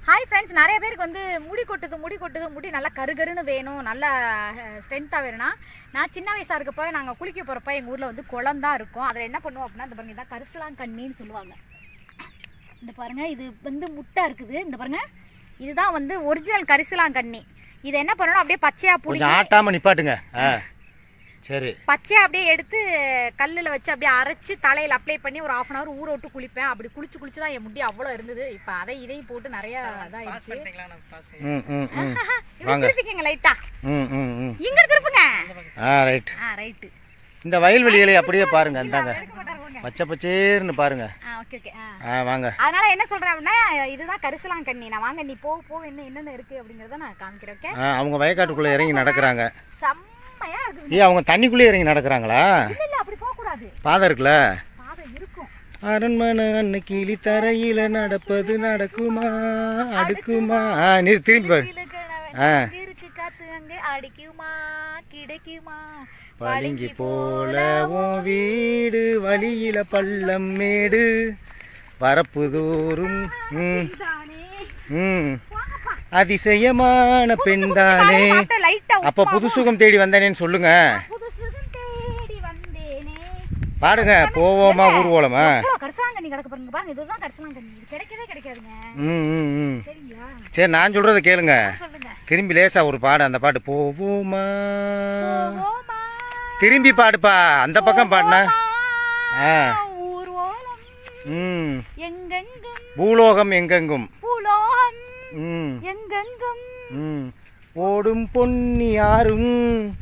Hi friends நிறைய பேருக்கு வந்து முடி கொட்டுது முடி கொட்டுது முடி நல்லா கருகருன்னு வேணும் நல்லா ஸ்ட்ரென்த்தாக வேணும்னா நான் சின்ன வயசாக இருக்கப்போ நாங்கள் குளிக்க போகிறப்ப எங்கள் ஊரில் வந்து குளம் தான் இருக்கும் அதில் என்ன பண்ணுவோம் அப்படின்னா இந்த பாருங்க இதான் கரிசலாங் கண்ணின்னு சொல்லுவாங்க இந்த பாருங்க இது வந்து முட்டை இருக்குது இந்த பாருங்க இதுதான் வந்து ஒரிஜினல் கரிசலாங் கண்ணி இதை என்ன பண்ணணும் அப்படியே பச்சையாக புளி கொஞ்சம் ஆட்டாம நிப்பாட்டுங்க ஆ சரி பச்சையாக அப்படியே எடுத்து கல்லில் வச்சு அப்படியே அரைச்சி தலையில் அப்ளை பண்ணி ஒரு ஆஃப் அன் ஹவர் ஊற விட்டு குளிப்பேன் அப்படி குளிச்சு குளிச்சு தான் என் முடி அவ்வளோ இருந்தது இப்போ அதை இதையும் போட்டு நிறைய இதாகிடுச்சு ம் ம் ம் இப்படி திருப்பிக்கங்க லைட்டா ம் ம் ம் இங்க திருப்புங்க ஆ ரைட் ஆ ரைட்டு இந்த வயல்வெளிகளை அப்படியே பாருங்க இந்தாங்க பச்சை பச்சேர்னு பாருங்க ஆ ஓகே ஓகே ஆ ஆ வாங்க அதனால என்ன சொல்றேன் அப்படின்னா இதுதான் கரிசலாங் கண்ணி நான் வாங்க நீ போக போக என்ன என்னென்ன இருக்கு அப்படிங்கறத நான் காமிக்கிறேன் ஓகே ஆ அவங்க வயக்காட்டுக்குள்ளே இறங்கி நடக்கிறாங்க செம்மையா இருக்குது ஏ அவங்க தண்ணிக்குள்ளே இறங்கி நடக்கிறாங்களா இல்ல இல்ல அப்படி போக கூடாது பாதை இருக்குல்ல பாதை இருக்கும் அரண்மனை அன்னை கிளி தரையில நடப்பது நடக்குமா அடுக்குமா ஆ நிறு திரும்பி பாரு ஆ. இருக்கு காத்து அங்க அடிக்குமா கிடைக்குமா பளிங்கி போல உன் வீடு வழியில பள்ளம் மேடு வரப்பு தோறும் ம் தானே ம் அதிசயமான பெண் தானே லைட்டா அப்ப புது சுகம் தேடி வந்தானேன்னு சொல்லுங்க புதுசுகம் தேடி வந்தேனே பாடுங்க போவோமா ஊர்வலமா எவ்வளவு கரிசலாங்கண்ணி கிடக்கு பாருங்க பாருங்க இதுதான் கரிசலாங்கண்ணி இது கிடைக்கவே கிடைக்காதுங்க ம் ம் ம் சரிங்களா சரி நான் சொல்றத கேளுங்க சொல்லுங்க திரும்பி லேசா ஒரு பாடு அந்த பாட்டு போவோமா போவோமா திரும்பி பாடுப்பா அந்த பக்கம் பாடுனா ஆ. ஊர்வலம் ம் எங்கெங்கும் பூலோகம் எங்கெங்கும் பூலோகம் ம் எங்கெங்கும் ம் ஓடும் பொன்னி யாரும்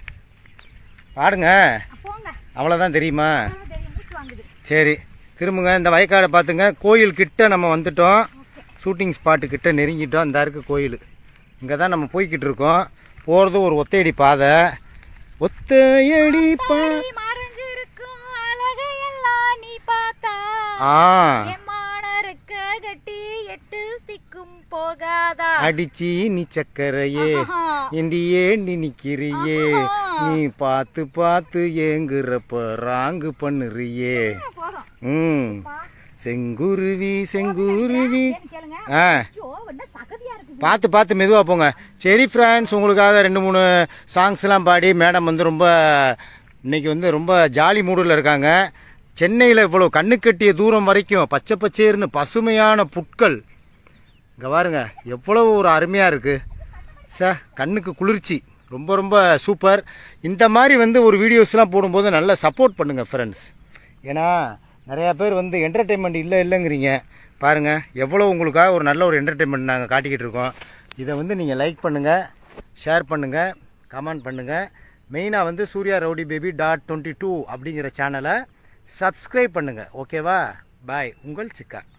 பாடுங்க போங்க அவ்வளோதான் தெரியுமா அவ்வளவு தெரியும் மூச்சு வாங்குது சரி திரும்புங்க இந்த வயக்காடை பார்த்துங்க கோயில் கிட்ட நம்ம வந்துட்டோம் ஷூட்டிங் ஸ்பாட்டு கிட்ட நெருங்கிட்டோம் இந்த இருக்கு கோயில் இங்கே தான் நம்ம போய்கிட்டு இருக்கோம் போகிறது ஒரு ஒத்தையடி பாதை ஒத்தையடி பா நீ மறைஞ்சிருக்கும் அழகையெல்லாம் நீ பார்த்தா ஆ எம்மானருக்க கட்டி எட்டு திக்கும் போகாதா அடிச்சி நீ சக்கரையே ஆஹா. ஏண்டி ஏண்டி நிக்கிறியே நீ பார்த்து பார்த்து ஏங்குறப்ப ராங்கு பண்ணுறியே போதும் ம் செங்குருவி செங்குருவி ஏன்னு கேளுங்க ஆ ஐயோ என்ன சகதியா இருக்கு பார்த்து பார்த்து மெதுவாக போங்க சரி ஃப்ரெண்ட்ஸ் உங்களுக்காக ரெண்டு மூணு சாங்ஸ்லாம் பாடி மேடம் வந்து ரொம்ப இன்னைக்கு வந்து ரொம்ப ஜாலி மூடில் இருக்காங்க சென்னையில் இவ்வளோ கண்ணு கட்டிய தூரம் வரைக்கும் பச்சை பச்சேர்னு பசுமையான புட்கள் இங்கே பாருங்க எவ்வளோ ஒரு அருமையாக இருக்குது சார் கண்ணுக்கு குளிர்ச்சி ரொம்ப ரொம்ப சூப்பர் இந்த மாதிரி வந்து ஒரு வீடியோஸ்லாம் போடும்போது நல்லா சப்போர்ட் பண்ணுங்கள் ஃப்ரெண்ட்ஸ் ஏன்னா நிறையா பேர் வந்து என்டர்டெயின்மெண்ட் இல்லை இல்லைங்கிறீங்க பாருங்கள் எவ்வளோ உங்களுக்காக ஒரு நல்ல ஒரு என்டர்டெயின்மெண்ட் நாங்கள் காட்டிக்கிட்டு இருக்கோம் இதை வந்து நீங்கள் லைக் பண்ணுங்கள் ஷேர் பண்ணுங்கள் கமெண்ட் பண்ணுங்கள் மெயினாக வந்து Surya rowdy baby dot twenty two அப்படிங்கிற சேனலை சப்ஸ்கிரைப் பண்ணுங்கள் ஓகேவா பாய் உங்கள் சிக்கா